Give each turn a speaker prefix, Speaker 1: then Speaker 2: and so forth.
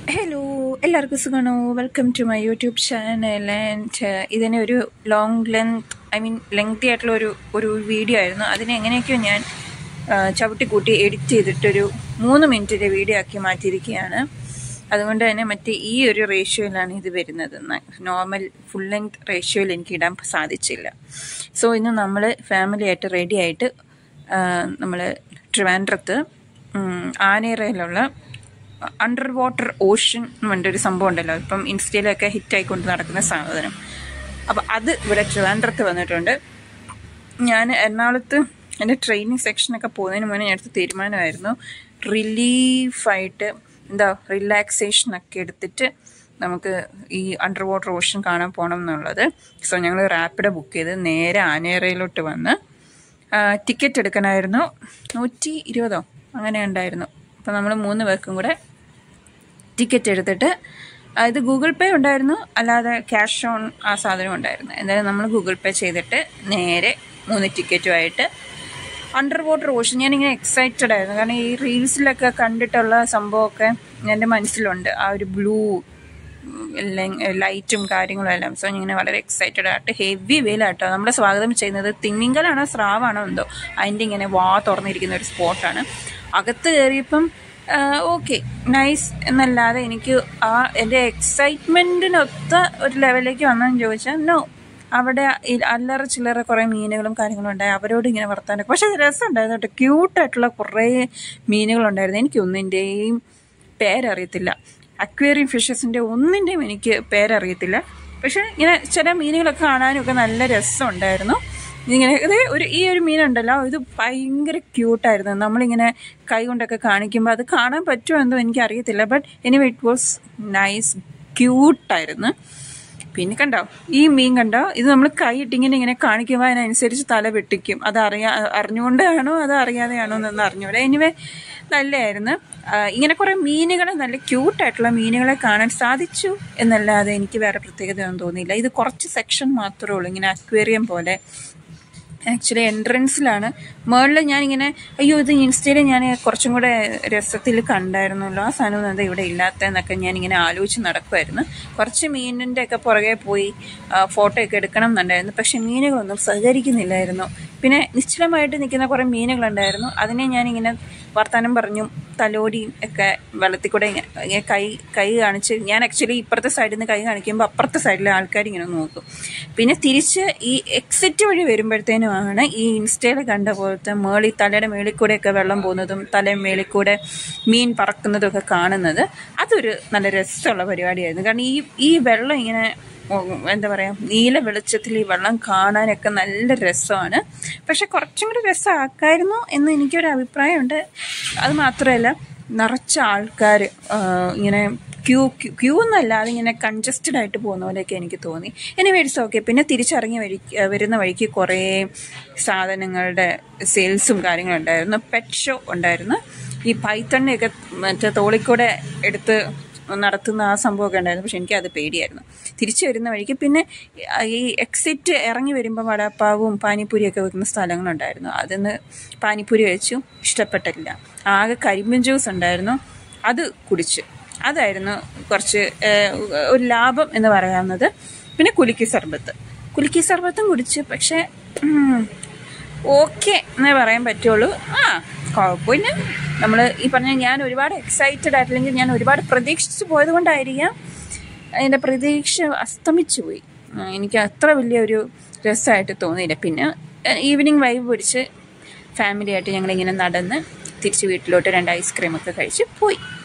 Speaker 1: hello എല്ലാവർക്കും സുഖമാണോ welcome to my YouTube channel and ഇതിനെ ഒരു long length I mean lengthy ആയിട്ടുള്ള ഒരു ഒരു വീഡിയോ ആയിരുന്നു അതിനെ എങ്ങനെയൊക്കെയോ ഞാൻ ആ, ചവിട്ടിക്കൂട്ടി എഡിറ്റ് ചെയ്തിട്ടൊരു മൂന്ന് മിനിറ്റിൻ്റെ വീഡിയോ ആക്കി മാറ്റിയിരിക്കുകയാണ് അതുകൊണ്ട് തന്നെ മറ്റേ ഈ ഒരു റേഷ്യോയിലാണ് ഇത് വരുന്നത് നോർമൽ ഫുൾ ലെങ്ത് റേഷ്യോയിൽ എനിക്ക് ഇടാൻ സാധിച്ചില്ല സോ ഇന്ന് നമ്മൾ ഫാമിലി ആയിട്ട് റെഡി ആയിട്ട് നമ്മൾ ട്രിവാൻഡ്രത്ത് ഉം, ആനേറയിലുള്ള അണ്ടർ വാട്ടർ ഓഷ്യൻ എന്ന് പറഞ്ഞൊരു സംഭവം ഉണ്ടല്ലോ ഇപ്പം ഇൻസ്റ്റയിലൊക്കെ ഹിറ്റായിക്കൊണ്ട് നടക്കുന്ന സാധനം അപ്പം അത് ഇവിടെ ട്രിവാൻഡ്രത്ത് വന്നിട്ടുണ്ട് ഞാൻ എറണാകുളത്ത് എൻ്റെ ട്രെയിനിങ് സെക്ഷനൊക്കെ പോകുന്നതിന് മുന്നേ ഞാൻ എടുത്ത തീരുമാനമായിരുന്നു റിലീഫായിട്ട് എന്താ റിലാക്സേഷനൊക്കെ എടുത്തിട്ട് നമുക്ക് ഈ അണ്ടർ വാട്ടർ ഓഷ്യൻ കാണാൻ പോകണം എന്നുള്ളത് സോ ഞങ്ങൾ റാപ്പിഡ് ബുക്ക് ചെയ്ത് നേരെ ആനേറയിലോട്ട് വന്ന് ടിക്കറ്റ് എടുക്കണമായിരുന്നു നൂറ്റി ഇരുപതോ അങ്ങനെ ഉണ്ടായിരുന്നു അപ്പം നമ്മൾ മൂന്ന് പേർക്കും കൂടെ ടിക്കറ്റ് എടുത്തിട്ട് ആ, ഇത് ഗൂഗിൾ പേ ഉണ്ടായിരുന്നു അല്ലാതെ ക്യാഷ് ഓൺ ആ സാധനം ഉണ്ടായിരുന്നു എന്തായാലും നമ്മൾ ഗൂഗിൾ പേ ചെയ്തിട്ട് നേരെ മൂന്ന് ടിക്കറ്റുമായിട്ട് അണ്ടർ വാട്ടർ ഓഷൻ ഞാനിങ്ങനെ എക്സൈറ്റഡ് ആയിരുന്നു കാരണം ഈ റീൽസിലൊക്കെ കണ്ടിട്ടുള്ള സംഭവമൊക്കെ എൻ്റെ മനസ്സിലുണ്ട് ആ ഒരു ബ്ലൂ ലൈറ്റും കാര്യങ്ങളും എല്ലാം സോ ഇങ്ങനെ വളരെ എക്സൈറ്റഡ് ആയിട്ട് ഹെവി വെയിലാട്ടോ നമ്മളെ സ്വാഗതം ചെയ്യുന്നത് തിമിങ്കലാണോ സ്രാവാണോ എന്തോ അതിൻ്റെ ഇങ്ങനെ വാ തുറന്നിരിക്കുന്ന ഒരു സ്പോട്ടാണ് അകത്ത് കയറിയപ്പം ഓക്കെ നൈസ് എന്നല്ലാതെ എനിക്ക് ആ എൻ്റെ എക്സൈറ്റ്മെൻറ്റിനൊത്ത ഒരു ലെവലിലേക്ക് വന്നെന്ന് ചോദിച്ചാൽ നോ അവിടെ ഈ അല്ലറ ചില്ലറ കുറേ മീനുകളും കാര്യങ്ങളും ഉണ്ടായി അവരോട് ഇങ്ങനെ വർത്താനൊക്കെ പക്ഷെ രസമുണ്ടായിരുന്നു കേട്ടോ ക്യൂട്ടായിട്ടുള്ള കുറേ മീനുകളുണ്ടായിരുന്നു എനിക്കൊന്നിൻ്റെയും പേരറിയത്തില്ല അക്വേറിയം ഫിഷസിൻ്റെ ഒന്നിൻ്റെയും എനിക്ക് പേരറിയത്തില്ല പക്ഷെ ഇങ്ങനെ ചില മീനുകളൊക്കെ കാണാനും ഒക്കെ നല്ല രസമുണ്ടായിരുന്നു ഇങ്ങനെ ഇത് ഒരു ഈ ഒരു മീനുണ്ടല്ലോ ഇത് ഭയങ്കര ക്യൂട്ടായിരുന്നു നമ്മളിങ്ങനെ കൈ കൊണ്ടൊക്കെ കാണിക്കുമ്പോൾ അത് കാണാൻ പറ്റുമോ എന്തോ എനിക്ക് അറിയത്തില്ല but anyway it was nice ക്യൂട്ടായിരുന്നു പിന്നെ കണ്ടോ ഈ മീൻ കണ്ടോ ഇത് നമ്മൾ കൈ ഇട്ടിങ്ങനെ ഇങ്ങനെ കാണിക്കുമ്പോൾ അതിനനുസരിച്ച് തല വെട്ടിക്കും അത് അറിയാ അറിഞ്ഞുകൊണ്ടാണോ അത് അറിയാതെയാണോ എന്നൊന്നും അറിഞ്ഞൂടെ എനിവേ നല്ലതായിരുന്നു ആ, ഇങ്ങനെ കുറേ മീനുകൾ നല്ല ക്യൂട്ടായിട്ടുള്ള മീനുകളെ കാണാൻ സാധിച്ചു എന്നല്ലാതെ എനിക്ക് വേറെ പ്രത്യേകതയൊന്നും തോന്നിയില്ല ഇത് കുറച്ച് സെക്ഷൻ മാത്രമേ ഉള്ളൂ ഇങ്ങനെ അക്വേറിയം പോലെ ആക്ച്വലി എൻട്രൻസിലാണ് മുകളിൽ ഞാനിങ്ങനെ അയ്യോ ഇത് ഇൻസ്റ്റയിൽ ഞാൻ കുറച്ചും കൂടെ രസത്തിൽ കണ്ടായിരുന്നല്ലോ ആ സാധനം എന്താ ഇവിടെ ഇല്ലാത്തതെന്നൊക്കെ ഞാനിങ്ങനെ ആലോചിച്ച് നടക്കുമായിരുന്നു കുറച്ച് മീനിൻ്റെ ഒക്കെ പുറകെ പോയി ഫോട്ടോ ഒക്കെ എടുക്കണം എന്നുണ്ടായിരുന്നു പക്ഷെ മീനുകളൊന്നും സഹകരിക്കുന്നില്ലായിരുന്നു പിന്നെ നിശ്ചലമായിട്ട് നിൽക്കുന്ന കുറേ മീനുകളുണ്ടായിരുന്നു അതിനെ ഞാനിങ്ങനെ വർത്തമാനം പറഞ്ഞു തലോടിയും ഒക്കെ വെള്ളത്തിൽ കൂടെ ഇങ്ങനെ ഇങ്ങനെ കൈ കൈ കാണിച്ച് ഞാൻ ആക്ച്വലി ഇപ്പുറത്തെ സൈഡിൽ നിന്ന് കൈ കാണിക്കുമ്പോൾ അപ്പുറത്തെ സൈഡിലെ ആൾക്കാർ ഇങ്ങനെ നോക്കും പിന്നെ തിരിച്ച് ഈ എക്സിറ്റ് വഴി വരുമ്പോഴത്തേനുമാണ് ഈ ഇൻസ്റ്റയിൽ കണ്ട പോലത്തെ മേളി തലയുടെ മേളിൽ കൂടെയൊക്കെ വെള്ളം പോകുന്നതും തലയുടെ മേളിൽ കൂടെ മീൻ പറക്കുന്നതും ഒക്കെ കാണുന്നത് അതൊരു നല്ല രസമുള്ള പരിപാടിയായിരുന്നു കാരണം ഈ ഈ വെള്ളം ഇങ്ങനെ ഉം, എന്താ പറയുക നീല വെളിച്ചത്തിൽ ഈ വെള്ളം കാണാനൊക്കെ നല്ല രസമാണ് പക്ഷെ കുറച്ചും കൂടി രസമാക്കായിരുന്നു എന്ന് എനിക്കൊരു അഭിപ്രായമുണ്ട് അത് മാത്രമല്ല നിറച്ച ആൾക്കാർ ഇങ്ങനെ ക്യൂ ക്യൂ ക്യൂ എന്നല്ല അതിങ്ങനെ കൺജസ്റ്റഡ് ആയിട്ട് പോകുന്ന പോലെയൊക്കെ എനിക്ക് തോന്നി ഇനി മേടിച്ച് ഓക്കെ പിന്നെ തിരിച്ചിറങ്ങി വഴി വരുന്ന വഴിക്ക് കുറേ സാധനങ്ങളുടെ സെയിൽസും കാര്യങ്ങളും ഉണ്ടായിരുന്നു പെറ്റ് ഷോ ഉണ്ടായിരുന്നു ഈ പൈത്തണ്ണയൊക്കെ മറ്റേ തോളിക്കൂടെ എടുത്ത് നടത്തുന്ന ആ സംഭവമൊക്കെ ഉണ്ടായിരുന്നു പക്ഷെ എനിക്കത് പേടിയായിരുന്നു തിരിച്ചു വരുന്ന വഴിക്ക് പിന്നെ ഈ എക്സിറ്റ് ഇറങ്ങി വരുമ്പോൾ വടാപ്പാവും പാനിപ്പൂരിയൊക്കെ വെക്കുന്ന സ്ഥലങ്ങളുണ്ടായിരുന്നു അതിന്ന് പാനിപ്പൂരി കഴിച്ചു ഇഷ്ടപ്പെട്ടില്ല ആകെ കരിമ്പിൻ ജ്യൂസ് ഉണ്ടായിരുന്നു അത് കുടിച്ച് അതായിരുന്നു കുറച്ച് ഏഹ്, ഒരു ലാഭം എന്ന് പറയാവുന്നത് പിന്നെ കുലുക്കി സർബത്ത് കുലുക്കി സർബത്തും കുടിച്ച് പക്ഷേ ഉം, ഓക്കെ എന്നേ പറയാൻ പറ്റുള്ളൂ ആ കുഴപ്പമില്ല നമ്മൾ ഈ പറഞ്ഞ ഞാൻ ഒരുപാട് എക്സൈറ്റഡ് ആയിട്ടില്ലെങ്കിൽ ഞാൻ ഒരുപാട് പ്രതീക്ഷിച്ച് പോയത് കൊണ്ടായിരിക്കാം അതിൻ്റെ പ്രതീക്ഷ അസ്തമിച്ചു പോയി ആ, എനിക്ക് അത്ര വലിയൊരു രസമായിട്ട് തോന്നിയില്ല പിന്നെ ഈവനിങ് വൈബ് പിടിച്ച് ഫാമിലിയായിട്ട് ഞങ്ങളിങ്ങനെ നടന്ന് തിരിച്ച് വീട്ടിലോട്ട് രണ്ട് ഐസ്ക്രീമൊക്കെ കഴിച്ച് പോയി